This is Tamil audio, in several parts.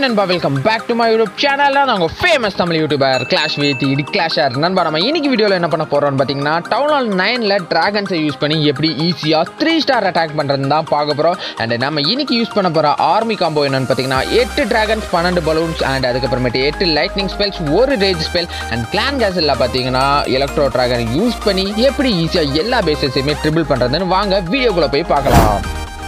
நண்பா welcome back to my YouTube channel நான் உங்கள் famous Tamil YouTuber clash with ED clasher நண்பா நம்ம இன்னைக்கு வீடியோவில் என்ன பண்ண போகிறோம்னு பார்த்தீங்கன்னா டவுன் ஹால் நைனில் ட்ராகன்ஸை யூஸ் பண்ணி எப்படி ஈஸியாக த்ரீ ஸ்டார் அட்டாக் பண்ணுறது தான் பார்க்க போகிறோம் அண்ட் நம்ம இன்னைக்கு யூஸ் பண்ண போகிற ஆர்மி காம்போ என்னன்னு பார்த்தீங்கன்னா எட்டு ட்ராகன்ஸ் பன்னெண்டு பலூன்ஸ் அண்ட் அதுக்கப்புறமேட்டு எட்டு லைட்னிங் ஸ்பெல்ஸ் ஒரு ரேஜ் ஸ்பெல் அண்ட் கிளான் கேசலில் பார்த்தீங்கன்னா எலக்ட்ரோ ட்ராகன் யூஸ் பண்ணி எப்படி ஈஸியாக எல்லா பேசஸையுமே ட்ரிபிள் பண்ணுறதுன்னு வாங்க வீடியோக்குள்ளே போய் பார்க்கலாம்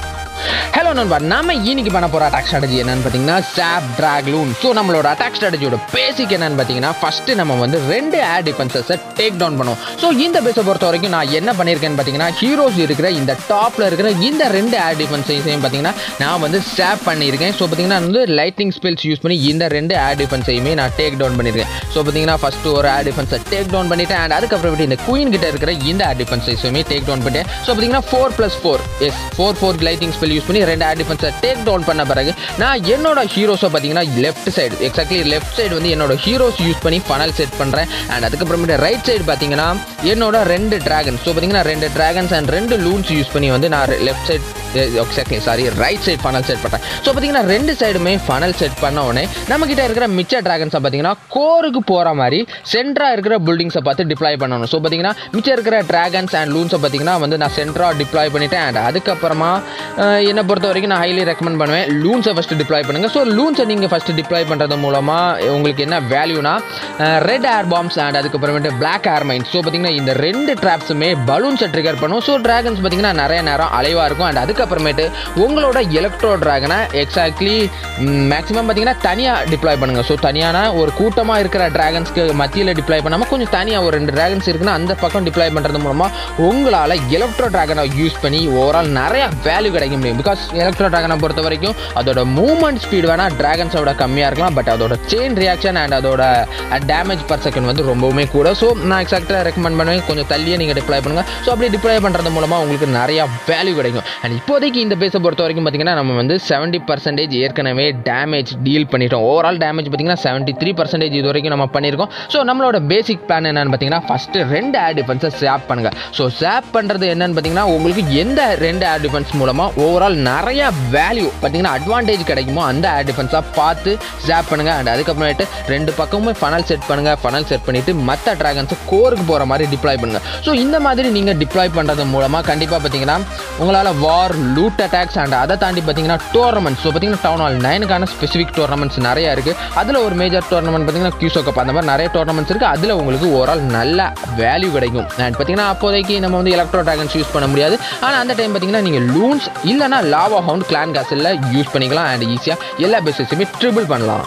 ஹலோ நண்பா நாம இன்னைக்கு பண்ண போற அட்டாக் ஸ்ட்ராட்டஜி என்னன்னு பார்த்தீங்கன்னா சாப் டிராக்லூன் ஸோ நம்மளோட அட்டாக் ஸ்ட்ராட்டஜியோட பேசிக் என்னன்னு பார்த்தீங்கன்னா ஃபர்ஸ்ட் நம்ம வந்து ரெண்டு ஏர் டிஃபென்சஸை டேக் டவுன் பண்ணுவோம் ஸோ இந்த பேஸை பொறுத்த வரைக்கும் நான் என்ன பண்ணியிருக்கேன்னு பார்த்தீங்கன்னா ஹீரோஸ் இருக்கிற இந்த டாப்ல இருக்கிற இந்த ரெண்டு ஏர் டிஃபென்ஸையும் பார்த்தீங்கன்னா நான் வந்து ஸ்டாப் பண்ணியிருக்கேன் ஸோ பார்த்தீங்கன்னா வந்து லைட்னிங் ஸ்பெல்ஸ் யூஸ் பண்ணி இந்த ரெண்டு ஏர் டிஃபென்ஸையுமே நான் டேக் டவுன் பண்ணியிருக்கேன் ஸோ பார்த்தீங்கன்னா ஃபர்ஸ்ட் ஒரு ஏர் டிஃபென்ஸை டேக் டவுன் பண்ணிட்டேன் அண்ட் அதுக்கப்புறமேட்டு இந்த குயின் கிட்ட இருக்கிற இந்த ஏர் டிஃபென்ஸையுமே டேக் டவுன் பண்ணிட்டேன் ஸோ பார்த்தீங்கன்னா four plus four yes four four lighting spell use பண்ணி ரெண்டு ஏர் டிஃபென்ஸை டேக் டவுன் பண்ண பிறகு நான் என்னோட ஹீரோஸை பார்த்தீங்கன்னா left side exactly left side வந்து என்னோட ஹீரோஸ் யூஸ் பண்ணி ஃபனல் செட் பண்ணுறேன் அண்ட் அதுக்கப்புறமேட்டு ரைட் சைடு பார்த்தீங்கன்னா என்னோட ரெண்டு டிராகன் ஸோ பார்த்தீங்கன்னா ரெண்டு டிராகன்ஸ் அண்ட் ரெண்டு லூன்ஸ் யூஸ் பண்ணி வந்து நான் left side exactly sorry right side funnel set பண்ணுறேன் ஸோ பார்த்தீங்கன்னா ரெண்டு சைடுமே ஃபனல் செட் பண்ண உடனே நம்மக்கிட்ட இருக்கிற மிச்ச டிராகன்ஸை பார்த்தீங்கன்னா கோருக்கு போகிற மாதிரி சென்டராக இருக்கிற பில்டிங்ஸை பார்த்து டிப்ளாய் பண்ணணும் ஸோ பார்த்தீங்கன்னா மிச்சம் இருக்கிற டிராகன்ஸ் அண்ட் லூன்ஸை பார்த்தீங்கன்னா வந்து நான் சென்டராக டிப்ளாய் பண்ணிட்டேன் அண்ட் அதுக்கப்புறமா அஹ், என்னை பொறுத்த வரைக்கும் நான் ஹைலி ரெக்கமெண்ட் பண்ணுவேன் லூன்ஸை ஃபஸ்ட்டு டிப்ளாய் பண்ணுங்கள் ஸோ லூன்ஸை நீங்கள் ஃபஸ்ட்டு டிப்ளாய் பண்ணுறது மூலமாக உங்களுக்கு என்ன வேல்யூனா ரெட் ஏர் பாம்ஸ் அண்ட் அதுக்கப்புறமேட்டு பிளாக் ஏர் மைன்ஸ் ஸோ பார்த்தீங்கன்னா இந்த ரெண்டு ட்ராப்ஸுமே பலூன்ஸை ட்ரிகர் பண்ணும் ஸோ ட்ராகன்ஸ் பார்த்தீங்கன்னா நிறைய நேரம் அலைவாக இருக்கும் அண்ட் அதுக்கப்புறமேட்டு உங்களோட எலக்ட்ரோ ட்ராகனை எக்ஸாக்ட்லி மேக்ஸிமம் பார்த்தீங்கன்னா தனியாக டிப்ளாய் பண்ணுங்கள் ஸோ தனியான ஒரு கூட்டமாக இருக்கிற ட்ராகன்ஸ்க்கு மத்தியில் டிப்ளாய் பண்ணாமல் கொஞ்சம் தனியாக ஒரு ரெண்டு ட்ராகன்ஸ் இருக்குன்னா அந்த பக்கம் டிப்ளாய் பண்ணுறது மூலமாக உங்களால் எலக்ட்ரோ ட்ராகனை யூஸ் பண்ணி ஓவரால் நிறைய வேல்யூ கிடைக்க முடியும் பிகாஸ் எலக்ட்ரோ ட்ராகனை பொறுத்த வரைக்கும் அதோட மூவ்மெண்ட் ஸ்பீடு வேணால் ட்ராகன்ஸோட கம்மியாக இருக்கலாம் பட் அதோட செயின் ரியாக்ஷன் அண்ட் அதோட டேமேஜ் பர் செகண்ட் வந்து ரொம்பவுமே கூட ஸோ நான் எக்ஸாக்டாக ரெக்கமெண்ட் பண்ணுவேன் கொஞ்சம் தள்ளியே நீங்கள் டிப்ளாய் பண்ணுங்கள் ஸோ அப்படி டிப்ளாய் பண்ணுறது மூலமாக உங்களுக்கு நிறையா வேல்யூ கிடைக்கும் அண்ட் இப்போதைக்கு இந்த பேஸை பொறுத்த வரைக்கும் பார்த்தீங்கன்னா நம்ம வந்து செவன்ட்டி பர்சன்டேஜ் ஏற்கனவே டேமேஜ் டீல் பண்ணிட்டோம் ஓவரால் டேமேஜ் பார்த்தீங்கன்னா செவன்ட்டி த்ரீ பர்சன்டேஜ் இது வரைக்கும் நம்ம பண்ணியிருக்கோம் ஸோ நம்மளோட பேசிக் பிளான் என்னன்னு பார்த்தீங்கன்னா ஃபஸ்ட்டு ரெண்டு ஏர் டிஃபென்ஸை சேப் பண்ணுங்கள் ஸோ சேப் பண்ணுறது என்னன்னு பார்த்தீங்கன்னா உங்களுக்கு எந்த ரெண்டு ஏர் டிஃபென்ஸ் மூலமாக ஓவரால் நிறைய வேல்யூ பார்த்தீங்கன்னா அட்வான்டேஜ் கிடைக்குமோ அந்த ஏர் டிஃபென்ஸாக பார்த்து சேப் பண்ணுங்கள் அண்ட் அதுக்கப்புறமேட்டு ரெண்டு பக்கமுமே ஃபனல் செட் பண்ணுங்கள் ஃபனல் செட் பண்ணிவிட்டு மற்ற ட்ராகன்ஸை கோருக்கு போகிற மாதிரி டிப்ளாய் பண்ணுங்கள் ஸோ இந்த மாதிரி நீங்கள் டிப்ளாய் பண்ணுறது மூலமாக கண்டிப்பாக பார்த்தீங்கன்னா உங்களால் வார் லூட் அட்டாக்ஸ் அண்ட் அதை தாண்டி பார்த்தீங்கன்னா டோர்னமெண்ட்ஸ் ஸோ பார்த்தீங்கன்னா டவுன் ஹால் நைனுக்கான ஸ்பெசிஃபிக் டோர்னமெண்ட்ஸ் நிறைய இருக்குது அதில் ஒரு மேஜர் டோர்னமெண்ட் பார்த்தீங்கன்னா கியூசோ கப் அந்த மாதிரி நிறைய டோர்னமெண்ட்ஸ் இருக்குது அதில் உங்களுக்கு ஓவரால் நல்ல வேல்யூ கிடைக்கும் அண்ட் பார்த்தீங்கன்னா அப்போதைக்கு நம்ம வந்து எலக்ட்ரோ ட்ராகன்ஸ் யூஸ் பண்ண முடியாது ஆனால் அந்த டைம் பார்த்தீங்கன்னா நீங்கள் லூன்ஸ் இல்லைனா லாவா ஹவுண்ட் கிளான் கேசலில் யூஸ் பண்ணிக்கலாம் அண்ட் ஈஸியாக எல்லா பேசஸுமே ட்ரிபிள் பண்ணலாம்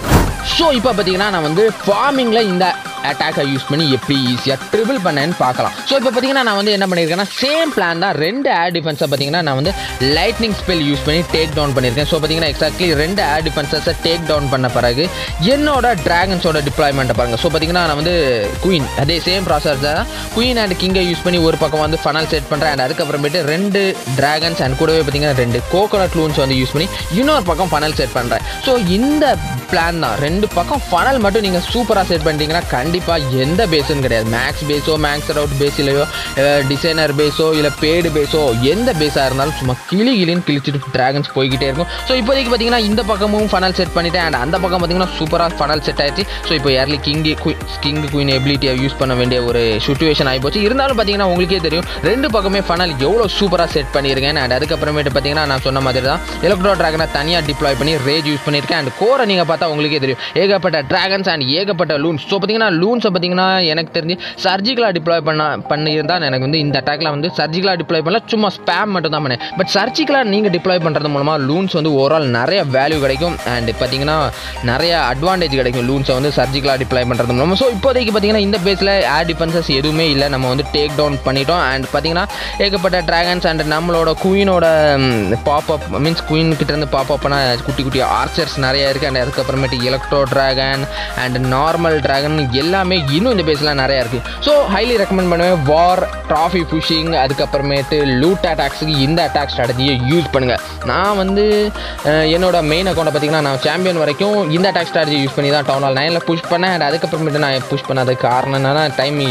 ஸோ இப்போ பார்த்தீங்கன்னா நான் வந்து ஃபார்மிங்கில் இந்த அட்டாக்கை யூஸ் பண்ணி எப்படி ஈஸியாக ட்ரிபிள் பண்ணேன்னு பார்க்கலாம் ஸோ இப்போ பார்த்தீங்கன்னா நான் வந்து என்ன பண்ணியிருக்கேன்னா சேம் பிளான் தான் ரெண்டு ஏர் டிஃபென்ஸை பார்த்தீங்கன்னா நான் வந்து லைட்னிங் ஸ்பெல் யூஸ் பண்ணி டேக் டவுன் பண்ணியிருக்கேன் ஸோ பார்த்தீங்கன்னா எக்ஸாக்ட்லி ரெண்டு ஏர் டிஃபென்சஸை டேக் டவுன் பண்ண பிறகு என்னோட ட்ராகன்ஸோட டிப்ளாய்மெண்ட்டை பாருங்கள் ஸோ பார்த்தீங்கன்னா நான் வந்து குயின் அதே சேம் ப்ராசஸ் தான் குயின் அண்ட் கிங்கை யூஸ் பண்ணி ஒரு பக்கம் வந்து ஃபனல் செட் பண்ணுறேன் அண்ட் அதுக்கப்புறமேட்டு ரெண்டு டிராகன்ஸ் அண்ட் கூடவே பார்த்தீங்கன்னா ரெண்டு கோகோனட் லூன்ஸ் வந்து யூஸ் பண்ணி இன்னொரு பக்கம் ஃபனல் செட் பண்ணுறேன் ஸோ இந்த பிளான் தான் ரெண்டு பக்கம் ஃபனல் மட்டும் நீங்கள் சூப்பராக செட் பண்ணிட்டீங்கன்னா கண்டிப்பாக எந்த பேஸும் கிடையாது மேக்ஸ் பேஸோ மேக்ஸ் அவுட் பேஸ் இல்லையோ டிசைனர் பேஸோ இல்லை பேடு பேஸோ எந்த பேஸாக இருந்தாலும் சும்மா கிளி கிளின்னு கிழிச்சிட்டு ட்ராகன்ஸ் போய்கிட்டே இருக்கும் ஸோ இப்போதைக்கு பார்த்தீங்கன்னா இந்த பக்கமும் ஃபனல் செட் பண்ணிட்டேன் அண்ட் அந்த பக்கம் பார்த்தீங்கன்னா சூப்பராக ஃபனல் செட் ஆயிடுச்சு ஸோ இப்போ ஏர்லி கிங்கி கிங் குயின் எபிலிட்டியை யூஸ் பண்ண வேண்டிய ஒரு சுச்சுவேஷன் ஆகிப்போச்சு இருந்தாலும் பார்த்தீங்கன்னா உங்களுக்கே தெரியும் ரெண்டு பக்கமே ஃபனல் எவ்வளோ சூப்பராக செட் பண்ணியிருக்கேன் அண்ட் அதுக்கப்புறமேட்டு பார்த்தீங்கன்னா நான் சொன்ன மாதிரி தான் எலக்ட்ரோ ட்ராகனை தனியாக டிப்ளாய் பண்ணி ரேஜ் யூஸ் பண்ணியிருக்கேன் அண்ட் கோரை நீங்கள் பார்த்தா உங்களுக்கே தெரியும் ஏகப்பட்ட ட்ராகன்ஸ் அண்ட் ஏகப்பட்ட லூன்ஸ் ஸோ பார்த்தீங்கன்னா லூன்ஸை பார்த்தீங்கன்னா எனக்கு தெரிஞ்சு சர்ஜிக்கலாக டிப்ளாய் பண்ண பண்ணியிருந்தால் எனக்கு வந்து இந்த அட்டாக்ல வந்து சர்ஜிக்கலாக டிப்ளாய் பண்ணல சும்மா ஸ்பேம் மட்டும் தான் பண்ணேன் பட் சர்ஜிக்கலாக நீங்கள் டிப்ளாய் பண்ணுறது மூலமாக லூன்ஸ் வந்து ஓவரால் நிறைய வேல்யூ கிடைக்கும் அண்ட் பார்த்தீங்கன்னா நிறைய அட்வான்டேஜ் கிடைக்கும் லூன்ஸை வந்து சர்ஜிக்கலாக டிப்ளாய் பண்ணுறது மூலமாக ஸோ இப்போதைக்கு பார்த்தீங்கன்னா இந்த பேஸில் ஏர் டிஃபென்சஸ் எதுவுமே இல்லை நம்ம வந்து டேக் டவுன் பண்ணிட்டோம் அண்ட் பார்த்தீங்கன்னா ஏகப்பட்ட ட்ராகன்ஸ் அண்ட் நம்மளோட குயினோட பாப் அப் மீன்ஸ் குயின் கிட்டேருந்து பாப் அப்னா குட்டி குட்டி ஆர்ச்சர்ஸ் நிறைய இருக்குது அண்ட் அதுக்கப்புறமேட்டு electro dragon and normal dragon எல்லாமே இன்னும் இந்த பேஸில் நிறையா இருக்குது ஸோ ஹைலி ரெக்கமெண்ட் பண்ணுவேன் வார் ட்ராஃபி புஷிங் அதுக்கப்புறமேட்டு லூட் அட்டாக்ஸுக்கு இந்த அட்டாக் ஸ்ட்ராட்டஜியை யூஸ் பண்ணுங்கள் நான் வந்து அஹ், என்னோட மெயின் அக்கௌண்ட்டை பார்த்தீங்கன்னா நான் சாம்பியன் வரைக்கும் இந்த அட்டாக் ஸ்ட்ராட்டஜி யூஸ் பண்ணி தான் டவுன் ஹால் நைனில் புஷ் பண்ணேன் அண்ட் அதுக்கப்புறமேட்டு நான் புஷ் பண்ணாததுக்கு காரணம் என்னன்னா டைம் இஷ்யூ தான்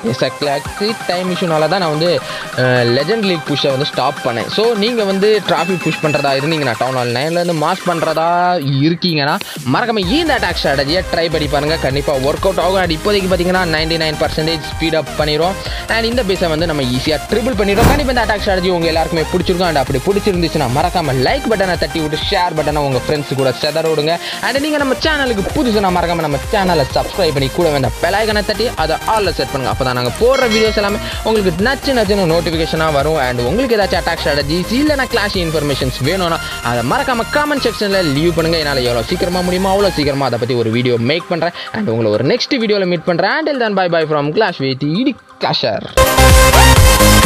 எக்ஸாக்ட்லி டைம் இஷ்யூனால தான் நான் வந்து லெஜண்ட் லீக் புஷ்ஷை வந்து ஸ்டாப் பண்ணேன் ஸோ நீங்கள் வந்து டிராஃபிக் புஷ் பண்ணுறதா இருந்தீங்கன்னா டவுன் ஹால் நைன்லேருந்து மாஸ் பண்ணுறதா இருக்கீங்கன்னா மறக்காம இந்த அட்டாக் ஸ்ட்ராட்டஜியை ட்ரை பண்ணி பாருங்கள் கண்டிப்பாக ஒர்க் அவுட் ஆகும் அண்ட் இப்போதைக்கு பார்த்தீங்கன்னா ninety nine percentage speed up பண்ணிடும் அண்ட் இந்த பேஸை வந்து நம்ம ஈஸியாக ட்ரிபிள் பண்ணிடுறோம் கண்டிப்பாக இந்த அட்டாக் ஸ்ட்ராட்டஜி உங்கள் எல்லாருக்குமே பிடிச்சிருக்கும் அண்ட் அப்படி பிடிச்சிருந்துச்சுன்னா மறக்காம லைக் பட்டனை தட்டி விட்டு ஷேர் பட்டனை உங்கள் ஃப்ரெண்ட்ஸ் கூட செதற விடுங்க அண்ட் நீங்கள் நம்ம சேனலுக்கு புதுசுனா மறக்காம நம்ம சேனலை சப்ஸ்கிரைப் பண்ணி கூட வந்த பெலாய்கனை தட்டி அதை ஆலில் செட் பண்ணுங்க அப்போ தான் நாங்கள் போடுற வீடியோஸ் எல்லாமே உங்களுக்கு நச்சு நச்சுன்னு நோட்டிஃபிகேஷனாக வரும் அண்ட் உங்களுக்கு ஏதாச்சும் அட்டாக் ஸ்ட்ராட்டஜிஸ் இல்லைனா கிளாஷ் இன்ஃபர்மேஷன்ஸ் வேணும்னா அதை மறக்காம காமெண்ட் செக்ஷனில் லீவ் பண்ணுங்க என்னால் எவ்வளோ சீக்கிரமாக முடியுமோ அவ்வளோ சீக்கிரமாக அதை பற்றி ஒரு வீடியோ மேக் பண்ணுறேன் அண்ட் உங்களை ஒரு நெக்ஸ்ட் வீடியோவில் மீட் பண்ணுறேன் அண்ட் தான் bye bye from clash with ED clasher